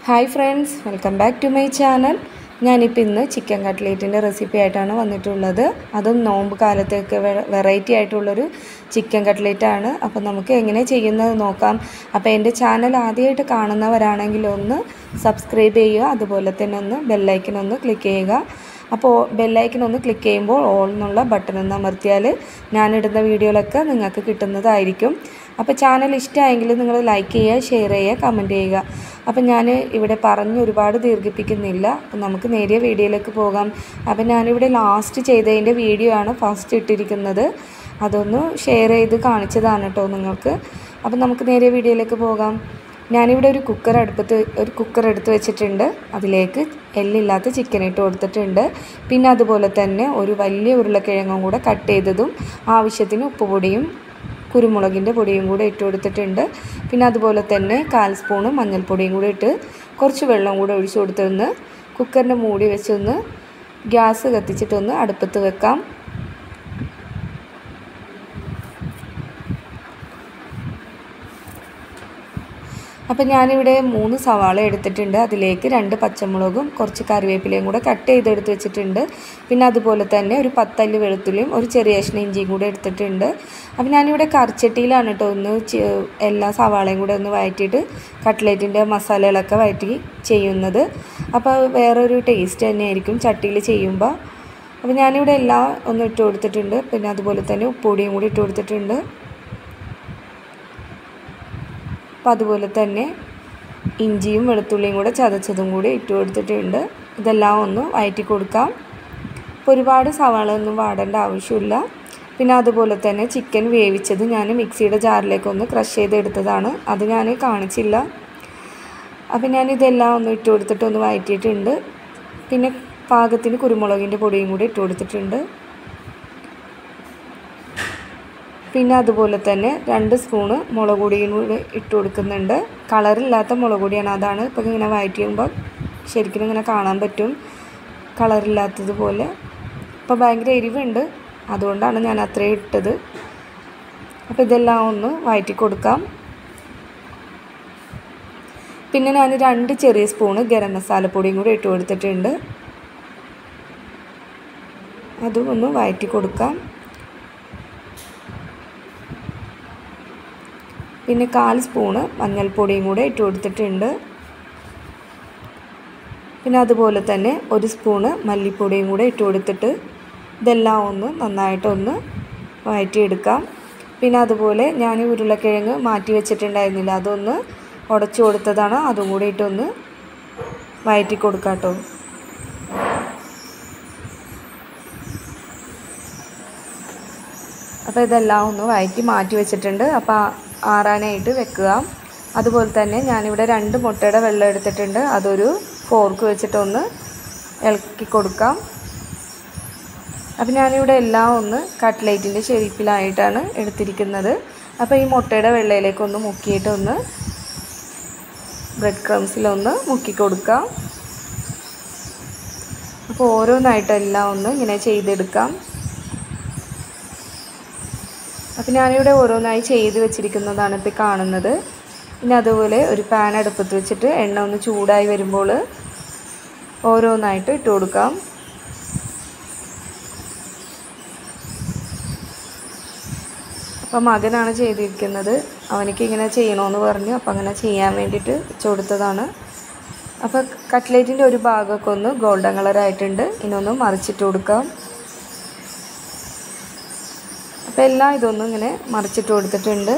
hi friends welcome back to my channel ഞാനിപ്പോൾ ഇന്ന് chicken കട്ട്ലേറ്റിൻ്റെ recipe ആയിട്ടാണ് വന്നിട്ടുള്ളത് അതും നോമ്പ് കാലത്തേക്ക് വെറൈറ്റി ആയിട്ടുള്ളൊരു ചിക്കൻ കട്ട്ലേറ്റാണ് അപ്പോൾ നമുക്ക് എങ്ങനെ ചെയ്യുന്നത് നോക്കാം അപ്പോൾ എൻ്റെ ചാനൽ ആദ്യമായിട്ട് കാണുന്നവരാണെങ്കിൽ ഒന്ന് സബ്സ്ക്രൈബ് ചെയ്യുക അതുപോലെ തന്നെ ഒന്ന് ബെല്ലൈക്കൻ ഒന്ന് ക്ലിക്ക് ചെയ്യുക അപ്പോൾ ബെല്ലൈക്കൻ ഒന്ന് ക്ലിക്ക് ചെയ്യുമ്പോൾ ഓൾ എന്നുള്ള ബട്ടൺ ഒന്ന് അമർത്തിയാൽ ഞാനിടുന്ന വീഡിയോകളൊക്കെ നിങ്ങൾക്ക് കിട്ടുന്നതായിരിക്കും അപ്പോൾ ചാനൽ ഇഷ്ടമായെങ്കിൽ നിങ്ങൾ ലൈക്ക് ചെയ്യുക ഷെയർ ചെയ്യുക കമൻറ്റ് ചെയ്യുക അപ്പം ഞാൻ ഇവിടെ പറഞ്ഞ് ഒരുപാട് ദീർഘിപ്പിക്കുന്നില്ല അപ്പം നമുക്ക് നേരിയ വീഡിയോയിലേക്ക് പോകാം അപ്പം ഞാനിവിടെ ലാസ്റ്റ് ചെയ്തതിൻ്റെ വീഡിയോ ആണ് ഫസ്റ്റ് ഇട്ടിരിക്കുന്നത് അതൊന്ന് ഷെയർ ചെയ്ത് കാണിച്ചതാണ് കേട്ടോ നിങ്ങൾക്ക് അപ്പം നമുക്ക് നേരിയ വീഡിയോയിലേക്ക് പോകാം ഞാനിവിടെ ഒരു കുക്കർ അടുപ്പത്ത് ഒരു കുക്കർ എടുത്ത് വെച്ചിട്ടുണ്ട് അതിലേക്ക് എല്ലില്ലാത്ത ചിക്കൻ ഇട്ട് കൊടുത്തിട്ടുണ്ട് പിന്നെ അതുപോലെ തന്നെ ഒരു വലിയ ഉരുളക്കിഴങ്ങും കൂടെ കട്ട് ചെയ്തതും ആവശ്യത്തിന് ഉപ്പുപൊടിയും കുരുമുളകിൻ്റെ പൊടിയും കൂടെ ഇട്ട് കൊടുത്തിട്ടുണ്ട് പിന്നെ അതുപോലെ തന്നെ കാൽ സ്പൂണ് മഞ്ഞൾപ്പൊടിയും കൂടെ ഇട്ട് കുറച്ച് വെള്ളം കൂടെ ഒഴിച്ചു കൊടുത്തൊന്ന് കുക്കറിൻ്റെ മൂടി വെച്ചൊന്ന് ഗ്യാസ് കത്തിച്ചിട്ടൊന്ന് അടുപ്പത്ത് വെക്കാം അപ്പം ഞാനിവിടെ മൂന്ന് സവാള എടുത്തിട്ടുണ്ട് അതിലേക്ക് രണ്ട് പച്ചമുളകും കുറച്ച് കറിവേപ്പിലയും കൂടെ കട്ട് ചെയ്തെടുത്ത് വെച്ചിട്ടുണ്ട് പിന്നെ അതുപോലെ തന്നെ ഒരു പത്തല്ലി വെളുത്തുള്ളിയും ഒരു ചെറിയ കഷ്ണം ഇഞ്ചിയും കൂടെ എടുത്തിട്ടുണ്ട് അപ്പം ഞാനിവിടെ കറിച്ചട്ടിയിലാണ് കേട്ടോ ഒന്ന് എല്ലാ സവാളയും കൂടെ ഒന്ന് വഴറ്റിയിട്ട് കട്ട്ലേറ്റിൻ്റെ മസാലകളൊക്കെ വഴറ്റി ചെയ്യുന്നത് അപ്പോൾ വേറൊരു ടേസ്റ്റ് തന്നെയായിരിക്കും ചട്ടിയിൽ ചെയ്യുമ്പോൾ അപ്പോൾ ഞാനിവിടെ എല്ലാം ഒന്ന് ഇട്ട് കൊടുത്തിട്ടുണ്ട് പിന്നെ അതുപോലെ തന്നെ ഉപ്പുപൊടിയും കൂടി ഇട്ട് കൊടുത്തിട്ടുണ്ട് അപ്പം അതുപോലെ തന്നെ ഇഞ്ചിയും വെളുത്തുള്ളിയും കൂടെ ചതച്ചതും കൂടി ഇട്ട് കൊടുത്തിട്ടുണ്ട് ഇതെല്ലാം ഒന്ന് വഴറ്റി കൊടുക്കാം അപ്പോൾ ഒരുപാട് സവാള ഒന്നും വാടേണ്ട ആവശ്യമില്ല പിന്നെ അതുപോലെ തന്നെ ചിക്കൻ വേവിച്ചത് ഞാൻ മിക്സിയുടെ ജാറിലേക്കൊന്ന് ക്രഷ് ചെയ്തെടുത്തതാണ് അത് ഞാൻ കാണിച്ചില്ല അപ്പം ഞാൻ ഇതെല്ലാം ഒന്ന് ഇട്ട് കൊടുത്തിട്ട് ഒന്ന് വഴറ്റിയിട്ടുണ്ട് പിന്നെ പാകത്തിന് കുരുമുളകിൻ്റെ പൊടിയും കൂടി ഇട്ട് കൊടുത്തിട്ടുണ്ട് പിന്നെ അതുപോലെ തന്നെ രണ്ട് സ്പൂണ് മുളക് പൊടിയും കൂടി ഇട്ട് കൊടുക്കുന്നുണ്ട് കളറില്ലാത്ത മുളക് പൊടിയാണ് അതാണ് ഇപ്പം ഇങ്ങനെ വഴറ്റിയുമ്പോൾ ശരിക്കും ഇങ്ങനെ കാണാൻ പറ്റും കളറില്ലാത്തതുപോലെ അപ്പോൾ ഭയങ്കര എരിവുണ്ട് അതുകൊണ്ടാണ് ഞാൻ അത്രയും ഇട്ടത് അപ്പോൾ ഇതെല്ലാം ഒന്ന് വഴറ്റി കൊടുക്കാം പിന്നെ ഞാൻ രണ്ട് ചെറിയ സ്പൂണ് ഗരം മസാലപ്പൊടിയും കൂടി ഇട്ട് കൊടുത്തിട്ടുണ്ട് അതും ഒന്ന് വഴറ്റി കൊടുക്കാം പിന്നെ കാൽ സ്പൂണ് മഞ്ഞൾപ്പൊടിയും കൂടെ ഇട്ട് കൊടുത്തിട്ടുണ്ട് പിന്നെ അതുപോലെ തന്നെ ഒരു സ്പൂണ് മല്ലിപ്പൊടിയും കൂടെ ഇട്ട് കൊടുത്തിട്ട് ഇതെല്ലാം ഒന്ന് നന്നായിട്ടൊന്ന് വഴറ്റിയെടുക്കാം പിന്നെ അതുപോലെ ഞാൻ ഉരുളക്കിഴങ്ങ് മാറ്റി വെച്ചിട്ടുണ്ടായിരുന്നില്ല അതൊന്ന് ഉടച്ചു കൊടുത്തതാണ് അതും കൂടി ഇട്ടൊന്ന് വഴറ്റി കൊടുക്കാം കേട്ടോ അപ്പോൾ ഇതെല്ലാം ഒന്ന് വഴറ്റി മാറ്റി വെച്ചിട്ടുണ്ട് അപ്പോൾ ആറാനായിട്ട് വെക്കുക അതുപോലെ തന്നെ ഞാനിവിടെ രണ്ട് മുട്ടയുടെ വെള്ളം എടുത്തിട്ടുണ്ട് അതൊരു ഫോർക്ക് വെച്ചിട്ടൊന്ന് ഇളക്കി കൊടുക്കാം അപ്പോൾ ഞാനിവിടെ എല്ലാം ഒന്ന് കട്ട്ലേറ്റിൻ്റെ ഷെരിപ്പിലായിട്ടാണ് എടുത്തിരിക്കുന്നത് അപ്പോൾ ഈ മുട്ടയുടെ വെള്ളയിലേക്കൊന്ന് മുക്കിയിട്ടൊന്ന് ബ്രെഡ് ക്രംസിലൊന്ന് മുക്കി കൊടുക്കാം അപ്പോൾ ഓരോന്നായിട്ടെല്ലാം ഒന്ന് ഇങ്ങനെ ചെയ്തെടുക്കാം അപ്പോൾ ഞാനിവിടെ ഓരോന്നായി ചെയ്ത് വെച്ചിരിക്കുന്നതാണ് ഇപ്പോൾ കാണുന്നത് പിന്നെ അതുപോലെ ഒരു പാൻ അടുപ്പത്ത് വെച്ചിട്ട് എണ്ണ ഒന്ന് ചൂടായി വരുമ്പോൾ ഓരോന്നായിട്ട് ഇട്ട് കൊടുക്കാം അപ്പോൾ മകനാണ് ചെയ്തിരിക്കുന്നത് അവനിക്ക് ഇങ്ങനെ ചെയ്യണമെന്ന് പറഞ്ഞു അപ്പോൾ അങ്ങനെ ചെയ്യാൻ വേണ്ടിയിട്ട് വെച്ച് കൊടുത്തതാണ് അപ്പോൾ കട്ട്ലേറ്റിൻ്റെ ഒരു ഭാഗമൊക്കെ ഒന്ന് ഗോൾഡൻ കളറായിട്ടുണ്ട് ഇനി ഒന്ന് മറിച്ചിട്ട് കൊടുക്കാം അപ്പോൾ എല്ലാം ഇതൊന്നും ഇങ്ങനെ മറിച്ചിട്ട് കൊടുത്തിട്ടുണ്ട്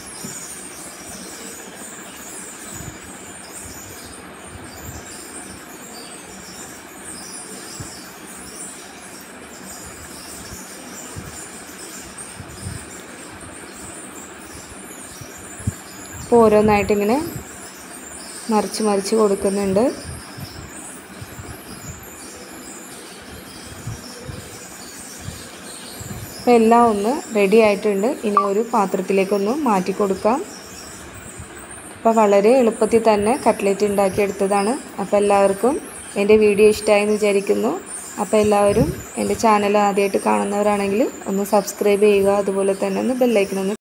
അപ്പോൾ ഓരോന്നായിട്ട് ഇങ്ങനെ മറിച്ച് മറിച്ച് കൊടുക്കുന്നുണ്ട് അപ്പോൾ എല്ലാം ഒന്ന് റെഡി ആയിട്ടുണ്ട് ഇനി ഒരു പാത്രത്തിലേക്കൊന്ന് മാറ്റി കൊടുക്കാം അപ്പോൾ വളരെ എളുപ്പത്തിൽ തന്നെ കട്ട്ലേറ്റ് ഉണ്ടാക്കിയെടുത്തതാണ് അപ്പോൾ എല്ലാവർക്കും എൻ്റെ വീഡിയോ ഇഷ്ടമായി എന്ന് വിചാരിക്കുന്നു അപ്പോൾ എല്ലാവരും എൻ്റെ ചാനൽ ആദ്യമായിട്ട് കാണുന്നവരാണെങ്കിൽ ഒന്ന് സബ്സ്ക്രൈബ് ചെയ്യുക അതുപോലെ തന്നെ ഒന്ന് ബെല്ലൈക്കൺ ഒന്ന്